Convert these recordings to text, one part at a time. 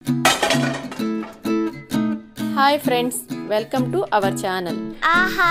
hi friends welcome to our channel ఆహా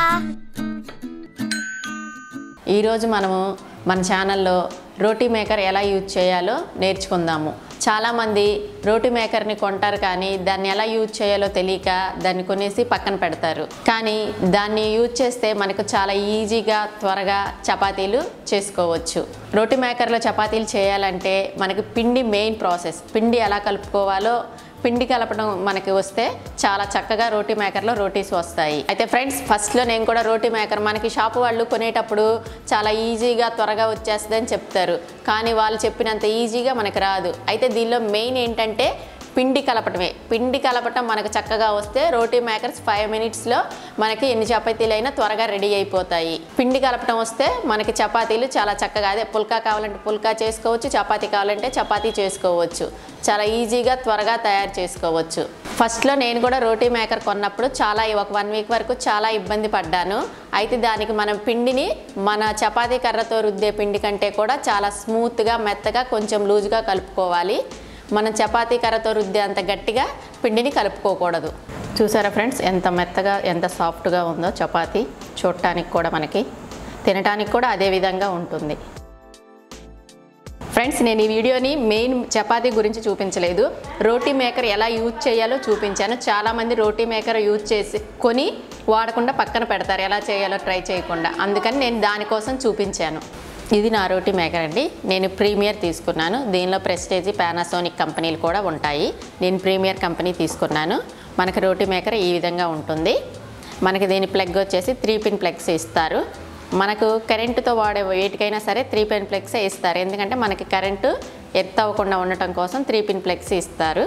ఈరోజు మనము మన ఛానల్లో రోటీ మేకర్ ఎలా యూజ్ చేయాలో నేర్చుకుందాము చాలామంది రోటీ మేకర్ని కొంటారు కానీ దాన్ని ఎలా యూజ్ చేయాలో తెలియక దాన్ని కొనేసి పక్కన పెడతారు కానీ దాన్ని యూజ్ చేస్తే మనకు చాలా ఈజీగా త్వరగా చపాతీలు చేసుకోవచ్చు రోటీ మేకర్లో చపాతీలు చేయాలంటే మనకి పిండి మెయిన్ ప్రాసెస్ పిండి ఎలా కలుపుకోవాలో పిండి కలపడం మనకి వస్తే చాలా చక్కగా రోటీ మేకర్లో రోటీస్ వస్తాయి అయితే ఫ్రెండ్స్ ఫస్ట్లో నేను కూడా రోటీ మేకర్ మనకి షాపు వాళ్ళు కొనేటప్పుడు చాలా ఈజీగా త్వరగా వచ్చేస్తుంది అని చెప్తారు కానీ వాళ్ళు చెప్పినంత ఈజీగా మనకి రాదు అయితే దీనిలో మెయిన్ ఏంటంటే పిండి కలపటమే పిండి కలపటం మనకు చక్కగా వస్తే రోటీ మేకర్స్ ఫైవ్ మినిట్స్లో మనకి ఎన్ని చపాతీలు అయినా త్వరగా రెడీ అయిపోతాయి పిండి కలపటం వస్తే మనకి చపాతీలు చాలా చక్కగా అదే పుల్కా కావాలంటే పుల్కా చేసుకోవచ్చు చపాతీ కావాలంటే చపాతీ చేసుకోవచ్చు చాలా ఈజీగా త్వరగా తయారు చేసుకోవచ్చు ఫస్ట్లో నేను కూడా రోటీ మేకర్ కొన్నప్పుడు చాలా ఒక వన్ వీక్ వరకు చాలా ఇబ్బంది పడ్డాను అయితే దానికి మనం పిండిని మన చపాతీ కర్రతో రుద్దే పిండి కంటే కూడా చాలా స్మూత్గా మెత్తగా కొంచెం లూజ్గా కలుపుకోవాలి మనం చపాతీ కర్రతో రుద్దే అంత గట్టిగా పిండిని కలుపుకోకూడదు చూసారా ఫ్రెండ్స్ ఎంత మెత్తగా ఎంత సాఫ్ట్గా ఉందో చపాతీ చూడటానికి కూడా మనకి తినటానికి కూడా అదే విధంగా ఉంటుంది ఫ్రెండ్స్ నేను ఈ వీడియోని మెయిన్ చపాతీ గురించి చూపించలేదు రోటీ మేకర్ ఎలా యూజ్ చేయాలో చూపించాను చాలామంది రోటీ మేకర్ యూజ్ చేసి కొని వాడకుండా పక్కన పెడతారు ఎలా చేయాలో ట్రై చేయకుండా అందుకని నేను దానికోసం చూపించాను ఇది నా రోటీ మేకర్ అండి నేను ప్రీమియర్ తీసుకున్నాను దీనిలో ప్రెస్టేజీ పానాసోనిక్ కంపెనీలు కూడా ఉంటాయి నేను ప్రీమియర్ కంపెనీ తీసుకున్నాను మనకి రోటీ మేకర్ ఈ విధంగా ఉంటుంది మనకి దీని ప్లగ్ వచ్చేసి త్రీ పిన్ ప్లగ్స్ ఇస్తారు మనకు కరెంటుతో వాడే వేటికైనా సరే త్రీ పిన్ ప్లగ్సే ఇస్తారు ఎందుకంటే మనకి కరెంటు ఎర్త్ అవ్వకుండా ఉండటం కోసం త్రీ పిన్ ప్లగ్స్ ఇస్తారు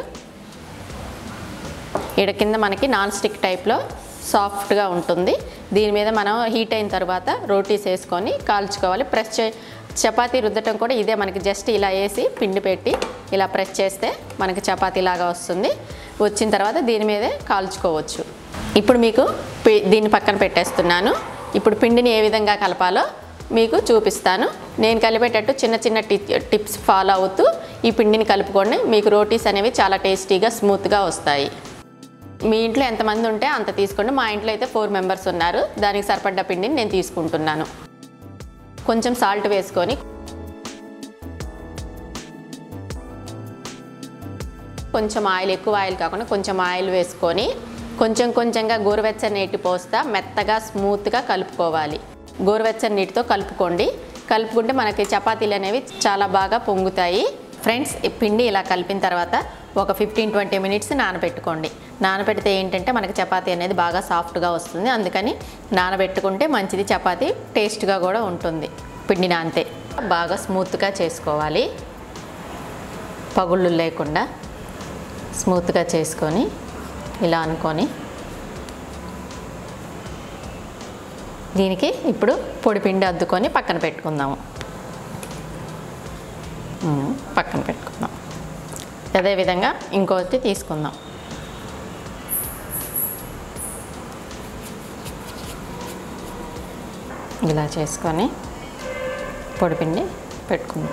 ఇక్కడ కింద మనకి నాన్ స్టిక్ టైప్లో సాఫ్ట్గా ఉంటుంది దీని మీద మనం హీట్ అయిన తర్వాత రోటీస్ వేసుకొని కాల్చుకోవాలి ప్రెస్ చే చపాతీ రుద్దటం కూడా ఇదే మనకి జస్ట్ ఇలా వేసి పిండి పెట్టి ఇలా ప్రెస్ చేస్తే మనకి చపాతీ లాగా వస్తుంది వచ్చిన తర్వాత దీని మీదే కాల్చుకోవచ్చు ఇప్పుడు మీకు పి- దీన్ని పక్కన పెట్టేస్తున్నాను ఇప్పుడు పిండిని ఏ విధంగా కలపాలో మీకు చూపిస్తాను నేను కలిపేటట్టు చిన్న చిన్న టి టిప్స్ ఫాలో అవుతూ ఈ పిండిని కలుపుకోండి మీకు రోటీస్ అనేవి చాలా టేస్టీగా స్మూత్గా వస్తాయి మీ ఇంట్లో ఎంతమంది ఉంటే అంత తీసుకోండి మా ఇంట్లో అయితే ఫోర్ మెంబర్స్ ఉన్నారు దానికి సరిపడ్డ పిండిని నేను తీసుకుంటున్నాను కొంచెం సాల్ట్ వేసుకొని కొంచెం ఆయిల్ ఎక్కువ ఆయిల్ కాకుండా కొంచెం ఆయిల్ వేసుకొని కొంచెం కొంచెంగా గోరువెచ్చని నీటి పోస్తా మెత్తగా స్మూత్గా కలుపుకోవాలి గోరువెచ్చని నీటితో కలుపుకోండి కలుపుకుంటే మనకి చపాతీలు అనేవి చాలా బాగా పొంగుతాయి ఫ్రెండ్స్ ఈ పిండి ఇలా కలిపిన తర్వాత ఒక ఫిఫ్టీన్ ట్వంటీ మినిట్స్ నానబెట్టుకోండి నానబెడితే ఏంటంటే మనకి చపాతీ అనేది బాగా సాఫ్ట్గా వస్తుంది అందుకని నానబెట్టుకుంటే మంచిది చపాతీ టేస్ట్గా కూడా ఉంటుంది పిండి నానితే బాగా స్మూత్గా చేసుకోవాలి పగుళ్ళు లేకుండా స్మూత్గా చేసుకొని ఇలా అనుకొని దీనికి ఇప్పుడు పొడి పిండి అద్దుకొని పక్కన పెట్టుకుందాము ఉమ్, పక్కన పెట్టుకుందాం అదేవిధంగా ఇంకోటి తీసుకుందాం ఇలా చేసుకొని పొడిపిండి పెట్టుకుందాం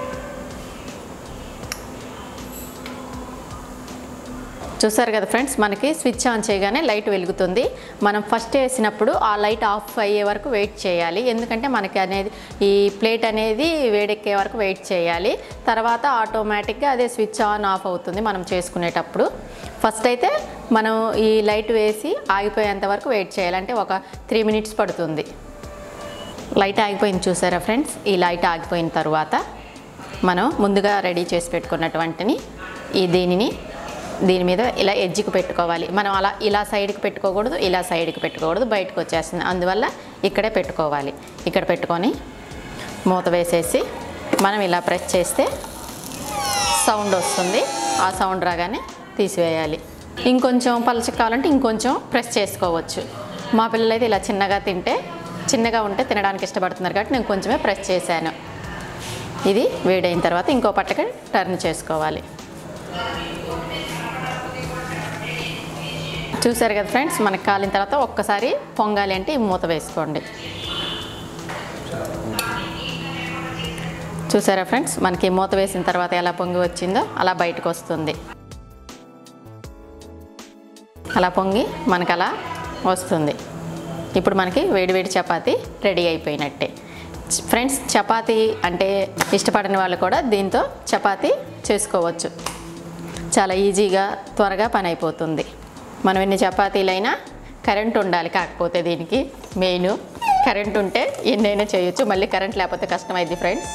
చూసారు కదా ఫ్రెండ్స్ మనకి స్విచ్ ఆన్ చేయగానే లైట్ వెలుగుతుంది మనం ఫస్ట్ వేసినప్పుడు ఆ లైట్ ఆఫ్ అయ్యే వరకు వెయిట్ చేయాలి ఎందుకంటే మనకి అనేది ఈ ప్లేట్ అనేది వేడెక్కే వరకు వెయిట్ చేయాలి తర్వాత ఆటోమేటిక్గా అదే స్విచ్ ఆన్ ఆఫ్ అవుతుంది మనం చేసుకునేటప్పుడు ఫస్ట్ అయితే మనం ఈ లైట్ వేసి ఆగిపోయేంత వరకు వెయిట్ చేయాలి అంటే ఒక త్రీ మినిట్స్ పడుతుంది లైట్ ఆగిపోయింది చూసారా ఫ్రెండ్స్ ఈ లైట్ ఆగిపోయిన తర్వాత మనం ముందుగా రెడీ చేసి పెట్టుకున్నటువంటిని ఈ దీనిని దీని మీద ఇలా ఎడ్జ్కి పెట్టుకోవాలి మనం అలా ఇలా సైడ్కి పెట్టుకోకూడదు ఇలా సైడ్కి పెట్టుకోకూడదు బయటకు వచ్చేస్తుంది అందువల్ల ఇక్కడే పెట్టుకోవాలి ఇక్కడ పెట్టుకొని మూత వేసేసి మనం ఇలా ప్రెస్ చేస్తే సౌండ్ వస్తుంది ఆ సౌండ్ రాగానే తీసివేయాలి ఇంకొంచెం పలచగా కావాలంటే ఇంకొంచెం ప్రెస్ చేసుకోవచ్చు మా పిల్లలైతే ఇలా చిన్నగా తింటే చిన్నగా ఉంటే తినడానికి ఇష్టపడుతున్నారు కాబట్టి నేను కొంచెమే ప్రెస్ చేశాను ఇది వేడైన తర్వాత ఇంకో పట్టకి టర్న్ చేసుకోవాలి చూసారు కదా ఫ్రెండ్స్ మనకి కాలిన తర్వాత ఒక్కసారి పొంగాలి అంటే ఈ మూత వేసుకోండి చూసారా ఫ్రెండ్స్ మనకి మూత వేసిన తర్వాత ఎలా పొంగి వచ్చిందో అలా బయటకు వస్తుంది అలా పొంగి మనకు అలా వస్తుంది ఇప్పుడు మనకి వేడివేడి చపాతీ రెడీ అయిపోయినట్టే ఫ్రెండ్స్ చపాతీ అంటే ఇష్టపడని వాళ్ళు కూడా దీంతో చపాతీ చేసుకోవచ్చు చాలా ఈజీగా త్వరగా పని అయిపోతుంది మనం ఎన్ని చపాతీలైనా కరెంట్ ఉండాలి కాకపోతే దీనికి మెయిన్ కరెంట్ ఉంటే ఎన్నైనా చేయొచ్చు మళ్ళీ కరెంట్ లేకపోతే కష్టమైంది ఫ్రెండ్స్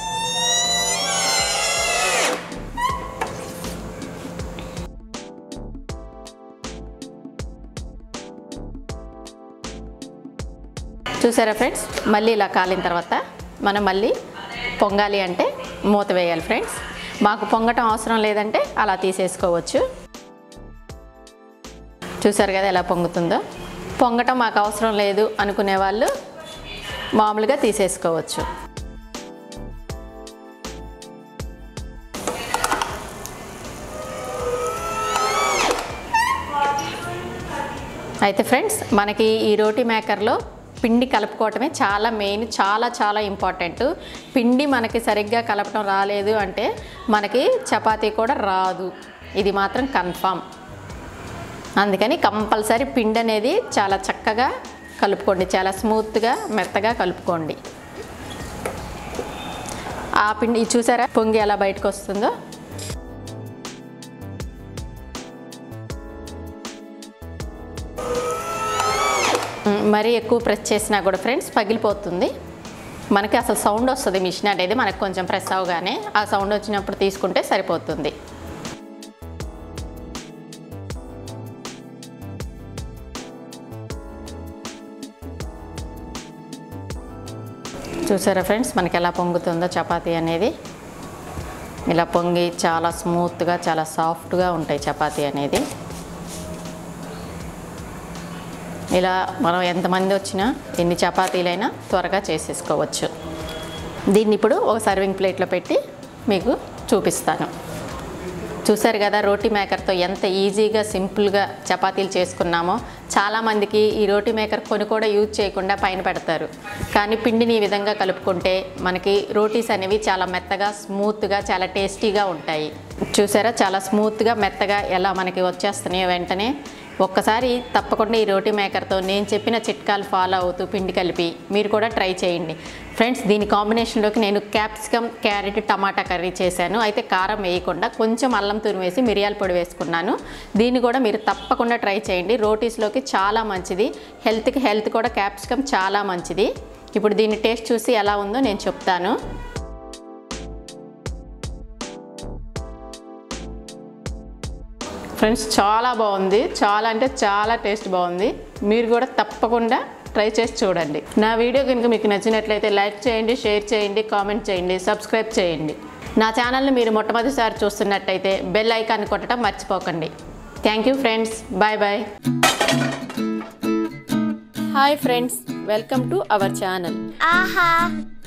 చూసారా ఫ్రెండ్స్ మళ్ళీ ఇలా కాలిన తర్వాత మనం మళ్ళీ పొంగాలి అంటే మూత వేయాలి ఫ్రెండ్స్ మాకు పొంగటం అవసరం లేదంటే అలా తీసేసుకోవచ్చు చూసారు కదా ఎలా పొంగుతుందో పొంగటం మాకు అవసరం లేదు అనుకునే వాళ్ళు మామూలుగా తీసేసుకోవచ్చు అయితే ఫ్రెండ్స్ మనకి ఈ రోటీ మేకర్లో పిండి కలుపుకోవటమే చాలా మెయిన్ చాలా చాలా ఇంపార్టెంట్ పిండి మనకి సరిగ్గా కలపటం రాలేదు అంటే మనకి చపాతీ కూడా రాదు ఇది మాత్రం కన్ఫామ్ అందుకని కంపల్సరీ పిండి అనేది చాలా చక్కగా కలుపుకోండి చాలా స్మూత్గా మెత్తగా కలుపుకోండి ఆ పిండి ఇది చూసారా పొంగి ఎలా బయటకు వస్తుందో మ్, మరీ ఎక్కువ ప్రెస్ చేసినా కూడా ఫ్రెండ్స్ పగిలిపోతుంది మనకి అసలు సౌండ్ వస్తుంది మిషన్ అనేది మనకు కొంచెం ప్రెస్ అవగానే ఆ సౌండ్ వచ్చినప్పుడు తీసుకుంటే సరిపోతుంది చూసారా ఫ్రెండ్స్ మనకి ఎలా పొంగుతుందో చపాతీ అనేది ఇలా పొంగి చాలా స్మూత్గా చాలా సాఫ్ట్గా ఉంటాయి చపాతీ అనేది ఇలా మనం ఎంతమంది వచ్చినా ఎన్ని చపాతీలైనా త్వరగా చేసేసుకోవచ్చు దీన్ని ఇప్పుడు ఒక సర్వింగ్ ప్లేట్లో పెట్టి మీకు చూపిస్తాను చూసారు కదా రోటీ మేకర్తో ఎంత ఈజీగా సింపుల్గా చపాతీలు చేసుకున్నామో చాలామందికి ఈ రోటీ మేకర్ కొని కూడా యూజ్ చేయకుండా పైన పెడతారు కానీ పిండిని ఈ విధంగా కలుపుకుంటే మనకి రోటీస్ అనేవి చాలా మెత్తగా స్మూత్గా చాలా టేస్టీగా ఉంటాయి చూసారా చాలా స్మూత్గా మెత్తగా ఎలా మనకి వచ్చేస్తున్నాయో వెంటనే ఒక్కసారి తప్పకుండా ఈ రోటీ మేకర్తో నేను చెప్పిన చిట్కాలు ఫాలో అవుతూ పిండి కలిపి మీరు కూడా ట్రై చేయండి ఫ్రెండ్స్ దీని కాంబినేషన్లోకి నేను క్యాప్సికమ్ క్యారెట్ టమాటా కర్రీ చేశాను అయితే కారం వేయకుండా కొంచెం అల్లం తురిమి వేసి మిరియాల పొడి వేసుకున్నాను దీన్ని కూడా మీరు తప్పకుండా ట్రై చేయండి రోటీస్లోకి చాలా మంచిది హెల్త్కి హెల్త్ కూడా క్యాప్సికమ్ చాలా మంచిది ఇప్పుడు దీని టేస్ట్ చూసి ఎలా ఉందో నేను చెప్తాను ఫ్రెండ్స్ చాలా బాగుంది చాలా అంటే చాలా టేస్ట్ బాగుంది మీరు కూడా తప్పకుండా ట్రై చేసి చూడండి నా వీడియో కనుక మీకు నచ్చినట్లయితే లైక్ చేయండి షేర్ చేయండి కామెంట్ చేయండి సబ్స్క్రైబ్ చేయండి నా ఛానల్ని మీరు మొట్టమొదటిసారి చూస్తున్నట్టయితే బెల్ ఐకాన్ కొట్టడం మర్చిపోకండి thank you friends bye bye hi friends welcome to our channel ఆహా